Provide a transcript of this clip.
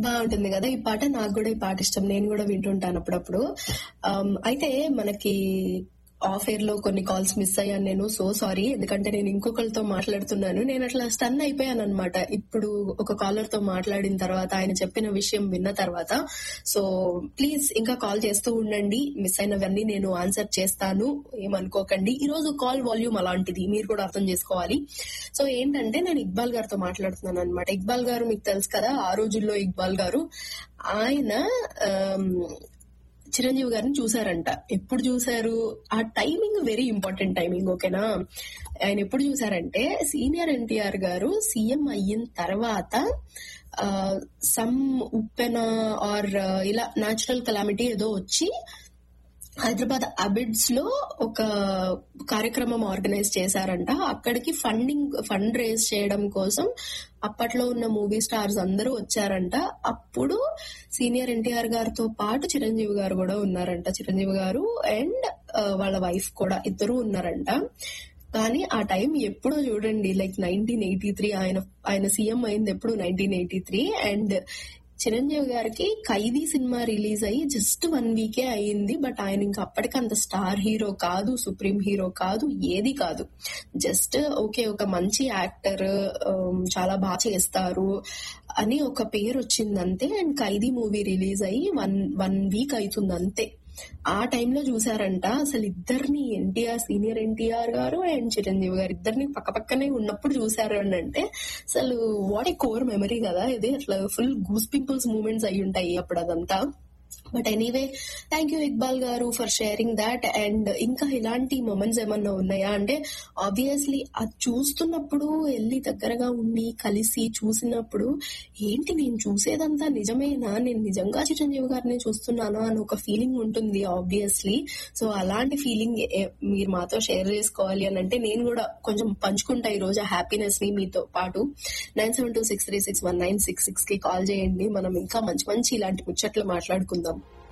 బాగుంటుంది కదా ఈ పాట నాకు కూడా ఈ పాట ఇష్టం నేను కూడా వింటుంటాను అప్పుడప్పుడు Um, అయితే మనకి ఆఫ్ ఎయిర్ లో కొన్ని కాల్స్ మిస్ అయ్యాను నేను సో సారీ ఎందుకంటే నేను ఇంకొకరితో మాట్లాడుతున్నాను నేను అట్లా స్టన్ అయిపోయాను అనమాట ఇప్పుడు ఒక కాలర్ తో మాట్లాడిన తర్వాత ఆయన చెప్పిన విషయం విన్న తర్వాత సో ప్లీజ్ ఇంకా కాల్ చేస్తూ ఉండండి మిస్ అయినవన్నీ నేను ఆన్సర్ చేస్తాను ఏమనుకోకండి ఈ రోజు కాల్ వాల్యూమ్ అలాంటిది మీరు కూడా అర్థం చేసుకోవాలి సో ఏంటంటే నేను ఇక్బాల్ గారితో మాట్లాడుతున్నాను అనమాట ఇక్బాల్ గారు మీకు తెలుసు కదా ఆ రోజుల్లో ఇక్బాల్ గారు ఆయన ఆమ్, చిరంజీవి గారిని చూసారంట ఎప్పుడు చూసారు ఆ టైమింగ్ వెరీ ఇంపార్టెంట్ టైమింగ్ ఓకేనా ఆయన ఎప్పుడు చూసారంటే సీనియర్ ఎన్టీఆర్ గారు సీఎం అయిన తర్వాత సమ్ ఉప్పెన ఆర్ ఇలా న్యాచురల్ కలామిటీ ఏదో వచ్చి హైదరాబాద్ అబిడ్స్ లో ఒక కార్యక్రమం ఆర్గనైజ్ చేశారంట అక్కడికి ఫండింగ్ ఫండ్ రేజ్ చేయడం కోసం అప్పట్లో ఉన్న మూవీ స్టార్స్ అందరూ వచ్చారంట అప్పుడు సీనియర్ ఎన్టీఆర్ గారితో పాటు చిరంజీవి గారు కూడా ఉన్నారంట చిరంజీవి గారు అండ్ వాళ్ళ వైఫ్ కూడా ఇద్దరు ఉన్నారంట కానీ ఆ టైం ఎప్పుడో చూడండి లైక్ నైన్టీన్ ఎయిటీ త్రీ ఆయన ఆయన సీఎం అయింది ఎప్పుడు nineteen eighty three and Chiranjeevi గారికి ఖైదీ సినిమా రిలీజ్ అయ్యి జస్ట్ వన్ వీకే అయ్యింది బట్ ఆయన ఇంకా అప్పటికి అంత స్టార్ హీరో కాదు సుప్రీం హీరో కాదు ఏది కాదు జస్ట్ ఓకే ఒక మంచి యాక్టర్ చాలా బాగా చేస్తారు అని ఒక పేరు వచ్చింది అంతే అండ్ ఖైదీ మూవీ రిలీజ్ అయ్యి వన్ వన్ వీక్ అవుతుంది అంతే ఆ టైంలో చూసారంట అసలు ఇద్దరిని ఎన్టీఆర్ సీనియర్ ఎన్టీఆర్ గారు అండ్ చిరంజీవి గారు ఇద్దరిని పక్క పక్కనే ఉన్నప్పుడు చూసారు అని అంటే అసలు వాట్ ఏ కోర్ మెమరీ కదా ఇది అట్లా ఫుల్ గూస్ పింపుల్స్ మూమెంట్స్ అయి ఉంటాయి అప్పుడు అదంతా but anyway thank you Iqbal గారు ఫర్ షేరింగ్ దాట్ అండ్ ఇంకా ఇలాంటి మూమెంట్స్ ఏమన్నా ఉన్నాయా అంటే ఆబ్వియస్లీ అది చూస్తున్నప్పుడు వెళ్ళి దగ్గరగా ఉండి కలిసి చూసినప్పుడు ఏంటి నేను చూసేదంతా నిజమేనా నేను నిజంగా చిరంజీవి గారిని చూస్తున్నానా అని ఒక ఫీలింగ్ ఉంటుంది ఆబ్వియస్లీ సో అలాంటి ఫీలింగ్ మీరు మాతో షేర్ చేసుకోవాలి అని అంటే నేను కూడా కొంచెం పంచుకుంటా ఈ రోజు హ్యాపీనెస్ ని మీతో పాటు nine seven two six three six one nine six six కి కాల్ చేయండి మనం ఇంకా మంచి మంచి ఇలాంటి ముచ్చట్లు మాట్లాడుకుందాం